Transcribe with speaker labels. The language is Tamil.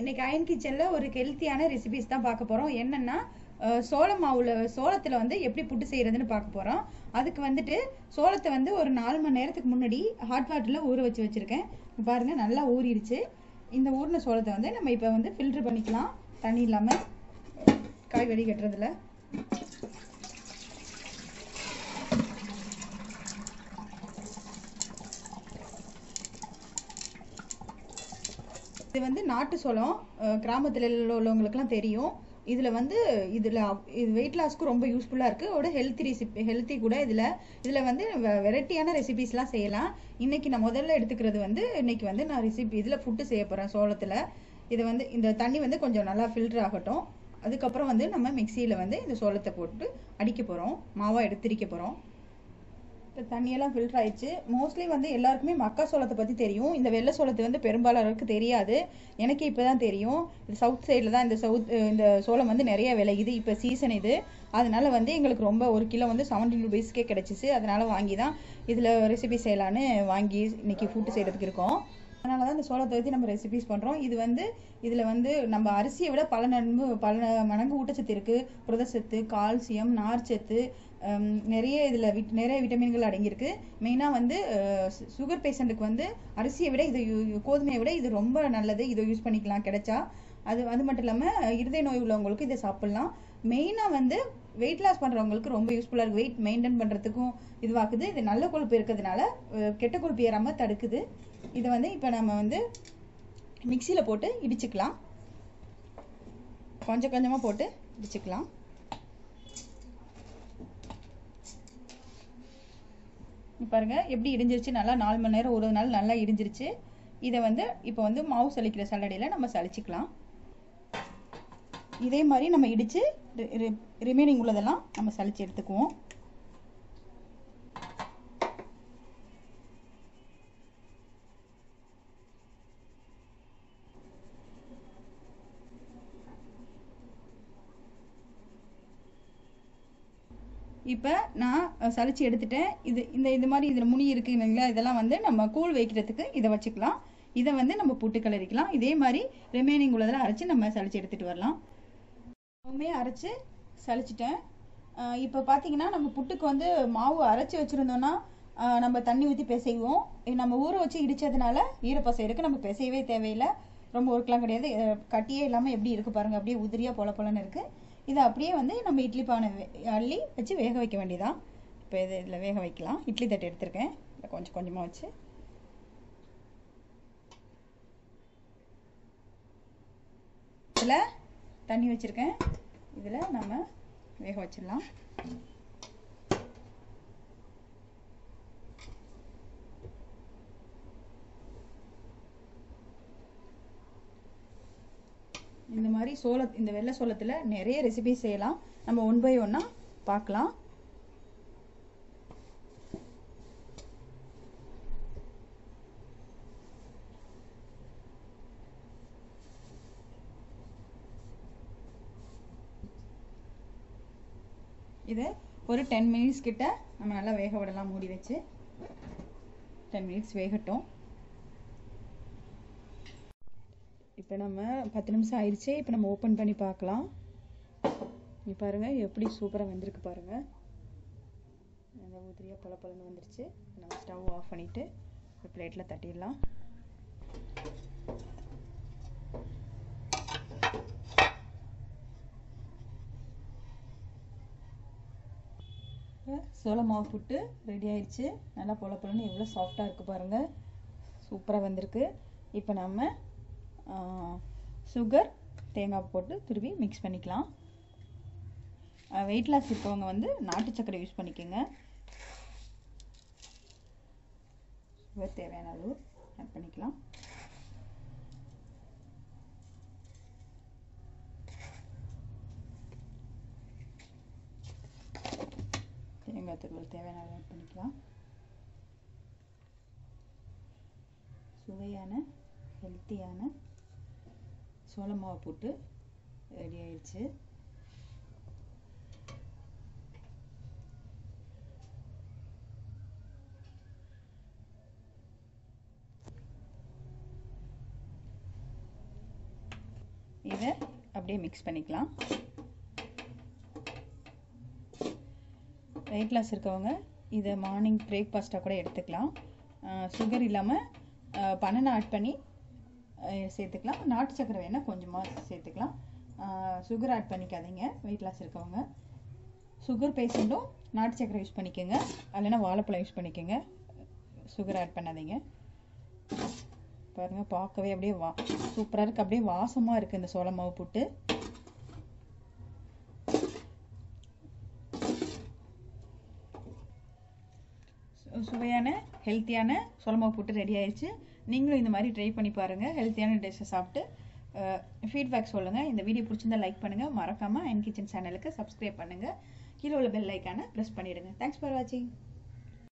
Speaker 1: இன்னைக்கு அயன் கிச்சன்ல ஒரு ஹெல்த்தியான ரெசிபிஸ் தான் பார்க்க போறோம் என்னன்னா அஹ், சோள மாவுல சோளத்துல வந்து எப்படி புட்டு செய்யறதுன்னு பார்க்க போறோம் அதுக்கு வந்துட்டு சோளத்தை வந்து ஒரு நாலு மணி நேரத்துக்கு முன்னாடி ஹாட் வாட்டர்ல ஊற வச்சு வச்சிருக்கேன் இப்ப பாருங்க நல்லா ஊறிடுச்சு இந்த ஊறின சோளத்தை வந்து நம்ம இப்போ வந்து ஃபில்டர் பண்ணிக்கலாம் தண்ணி இல்லாம காய் வடிகட்டுறதுல இது வந்து நாட்டு சோளம் அஹ் கிராமத்துல உள்ளவங்களுக்குலாம் தெரியும் இதுல வந்து இதுல அப்- இது வெயிட் லாஸ்க்கு ரொம்ப யூஸ்ஃபுல்லா இருக்கு ஒரு ஹெல்த்தி ரெசிபி ஹெல்த்தி கூட இதுல இதுல வந்து வெரைட்டியான ரெசிபிஸ்லாம் செய்யலாம் இன்னைக்கு நான் முதல்ல எடுத்துக்கிறது வந்து இன்னைக்கு வந்து நான் ரெசிபி இதுல புட்டு செய்ய போறேன் சோளத்துல இது வந்து இந்த தண்ணி வந்து கொஞ்சம் நல்லா ஃபில்டர் ஆகட்டும் அதுக்கப்புறம் வந்து நம்ம மிக்சியில வந்து இந்த சோளத்தை போட்டு அடிக்க போறோம் மாவா எடுத்திரிக்க போறோம் இப்போ தண்ணியெல்லாம் ஃபில்டர் ஆயிடுச்சு மோஸ்ட்லி வந்து எல்லாருக்குமே மக்கா சோளத்தை பற்றி தெரியும் இந்த வெள்ளை சோளத்தை வந்து பெரும்பாலாருக்கு தெரியாது எனக்கு இப்போ தான் தெரியும் இது சவுத் சைடில் தான் இந்த சவுத் இந்த சோளம் வந்து நிறைய விளையுது இப்போ சீசன் இது அதனால வந்து எங்களுக்கு ரொம்ப ஒரு கிலோ வந்து செவன்டீன் ருபீஸ்க்கே கிடச்சிச்சு அதனால வாங்கி தான் இதில் ரெசிபி செய்யலான்னு வாங்கி இன்னைக்கு ஃபுட்டு செய்கிறதுக்கு இருக்கோம் அதனால தான் இந்த சோளத்தை வச்சு நம்ம ரெசிபிஸ் பண்ணுறோம் இது வந்து இதில் வந்து நம்ம அரிசியை விட பல நன்மை பல மடங்கு ஊட்டச்சத்து இருக்குது புரதச்சத்து கால்சியம் நார்ச்சத்து ஹம், நிறைய இதில் விட் நிறைய விட்டமின்கள் அடங்கியிருக்கு மெயினாக வந்து சுகர் பேஷண்ட்டுக்கு வந்து அரிசியை விட இது யூ- கோதுமையை விட இது ரொம்ப நல்லது இதை யூஸ் பண்ணிக்கலாம் கிடைச்சா அது அது மட்டும் இல்லாமல் இருதய நோய் உள்ளவங்களுக்கு இதை சாப்பிட்லாம் மெயினாக வந்து வெயிட் லாஸ் பண்ணுறவங்களுக்கு ரொம்ப யூஸ்ஃபுல்லாக இருக்குது வெயிட் மெயின்டைன் பண்ணுறதுக்கும் இதுவாக்குது இது நல்ல கொழுப்பு இருக்கிறதுனால அஹ், கெட்ட கொழுப்பு ஏறாமல் தடுக்குது இதை வந்து இப்போ நம்ம வந்து மிக்சியில் போட்டு இடிச்சுக்கலாம் கொஞ்சம் கொஞ்சமாக போட்டு இடிச்சுக்கலாம் இங்க பாருங்க எப்படி இடிஞ்சிருச்சு நல்லா நாலு மணி நேரம் ஒரு நாள் நல்லா இடிஞ்சிருச்சு இதை வந்து இப்போ வந்து மாவு சலிக்கிற சல்லடையில் நம்ம சலிச்சுக்கலாம் இதே மாதிரி நம்ம இடிச்சு ரிமைனிங் உள்ளதெல்லாம் நம்ம சலிச்சு எடுத்துக்குவோம் இப்போ நான் அஹ், சலிச்சு எடுத்துட்டேன் இது இந்த இது மாதிரி இதில் முனி இருக்கு இல்லைங்களா இதெல்லாம் வந்து நம்ம கூழ் வைக்கிறதுக்கு இதை வச்சுக்கலாம் இதை வந்து நம்ம புட்டு கலரிக்கலாம் இதே மாதிரி ரிமைனிங் உள்ளதெல்லாம் அரைச்சு நம்ம சலிச்சு எடுத்துட்டு வரலாம் எல்லாமே அரைச்சு சலிச்சிட்டேன் அஹ், இப்போ பார்த்தீங்கன்னா நம்ம புட்டுக்கு வந்து மாவு அரைச்சி வச்சுருந்தோம்னா அஹ், நம்ம தண்ணி ஊற்றி பிசைவோம் இது நம்ம ஊற வச்சு இடிச்சதுனால ஈரப்பசை இருக்கு நம்ம பிசையவே தேவையில்லை ரொம்ப ஒர்க்லாம் கிடையாது அஹ், கட்டியே இல்லாமல் எப்படி இருக்கு பாருங்க அப்படியே உதிரியாக பொல பொலன்னு இருக்கு இதை அப்படியே வந்து நம்ம இட்லி பானை வே- அள்ளி வச்சு வேக வைக்க வேண்டியதான் இப்போ இது இதில் வேக வைக்கலாம் இட்லி தட்டு எடுத்திருக்கேன் இதில் கொஞ்சம் கொஞ்சமாக வச்சு இதில் தண்ணி வச்சுருக்கேன் இதில் நம்ம வேக வச்சிடலாம் இந்த மாதிரி சோள இந்த வெள்ளை சோளத்தில் நிறைய ரெசிபி செய்யலாம் நம்ம ஒன் பை ஒன்னாக பார்க்கலாம் இது ஒரு டென் மினிட்ஸ் கிட்ட நம்ம நல்லா வேக விடலாம் மூடி வச்சு டென் மினிட்ஸ் வேகட்டும் இப்போ நம்ம பத்து நிமிஷம் ஆயிடுச்சு இப்போ நம்ம ஓப்பன் பண்ணி பார்க்கலாம் நீ பாருங்க எப்படி சூப்பராக வந்திருக்கு பாருங்க அந்த உதிரியாக பல பலன்னு வந்துருச்சு நம்ம ஸ்டவ் ஆஃப் பண்ணிட்டு ஒரு பிளேட்டில் தட்டிடலாம் இப்போ சோள மாவு புட்டு ரெடி ஆயிடுச்சு நல்லா பொல பொலன்னு எவ்வளோ சாஃப்டாக இருக்குது பாருங்கள் சூப்பராக வந்திருக்கு இப்போ நம்ம சுகர் தேங்காய் போட்டு துருவி மிக்ஸ் பண்ணிக்கலாம் வெயிட் லாஸ் இருக்கவங்க வந்து நாட்டு சர்க்கரை யூஸ் பண்ணிக்கோங்க சுகர் தேவையான அளவு ஆட் பண்ணிக்கலாம் தேங்காய் துருவல் தேவையான அளவு ஆட் பண்ணிக்கலாம் சுவையான ஹெல்த்தியான சோள மாவு போட்டு ரெடி ஆயிடுச்சு இதை அப்படியே மிக்ஸ் பண்ணிக்கலாம் வெயிட் லாஸ் இருக்கவங்க இதை மார்னிங் பிரேக்ஃபாஸ்ட்டாக கூட எடுத்துக்கலாம் சுகர் இல்லாமல் பனனை ஆட் பண்ணி அஹ், சேர்த்துக்கலாம் நாட்டு சக்கரை வேணால் கொஞ்சமாக சேர்த்துக்கலாம் சுகர் ஆட் பண்ணிக்காதீங்க வெயிட் லாஸ் இருக்கவங்க சுகர் பேஷண்ட்டும் நாட்டு சக்கரை யூஸ் பண்ணிக்கோங்க இல்லைன்னா வாழைப்பழம் யூஸ் பண்ணிக்கோங்க சுகர் ஆட் பண்ணாதீங்க பாருங்கள் பார்க்கவே அப்படியே வா சூப்பராக இருக்குது அப்படியே வாசமாக இருக்குது இந்த சோள மாவு புட்டு சு- சுவையான ஹெல்த்தியான சோள மாவு புட்டு ரெடி ஆயிடுச்சு நீங்களும் இந்த மாதிரி ட்ரை பண்ணி பாருங்கள் ஹெல்த்தியான டிஷ்ஷை சாப்பிட்டு ஃபீட்பேக் சொல்லுங்கள் இந்த வீடியோ பிடிச்சிருந்தா லைக் பண்ணுங்கள் மறக்காமல் என் கிச்சன் சேனலுக்கு சப்ஸ்கிரைப் பண்ணுங்கள் கீழே உள்ள பெல் ஐக்கானை ப்ரெஸ் பண்ணிவிடுங்க தேங்க்ஸ் ஃபார் வாட்சிங்